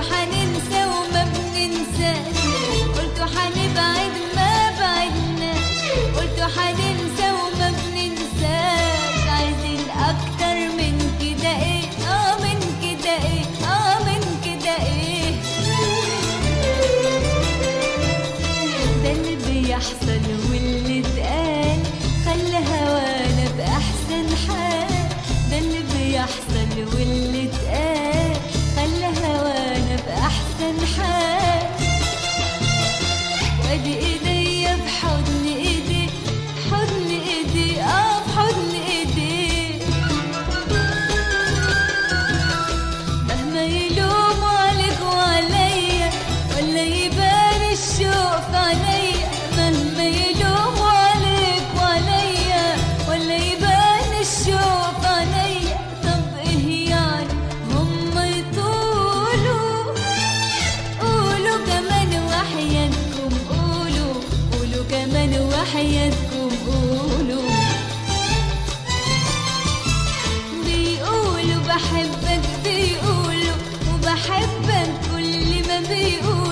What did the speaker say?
حننسى وما بننساش قلتوا حنبعد ما بعدناش قلتوا حننسى وما بننساش عايزين اكتر من كده ايه اه من كده ايه اه من كده ايه ده اللي بيحصل واللي اتقال خلى هوانا بأحسن حال ده اللي بيحصل واللي اتقال خلى هوانا بأحسن حال وادي ايديا بحضن ايدي حضن ايدي اه بحضن ايدي مهما يلوموا عليك وعليا ولا يبان الشوق في عينيا مهما يلوموا عليك وعليا ولا يبان الشوق في عينيا طب ايه يعني هم يطولوا قولوا كمان وحياتكم قولوا قولوا كمان وحياتكم قولوا بيقولوا بحبك بيقولوا وبحبك كل ما بيقولوا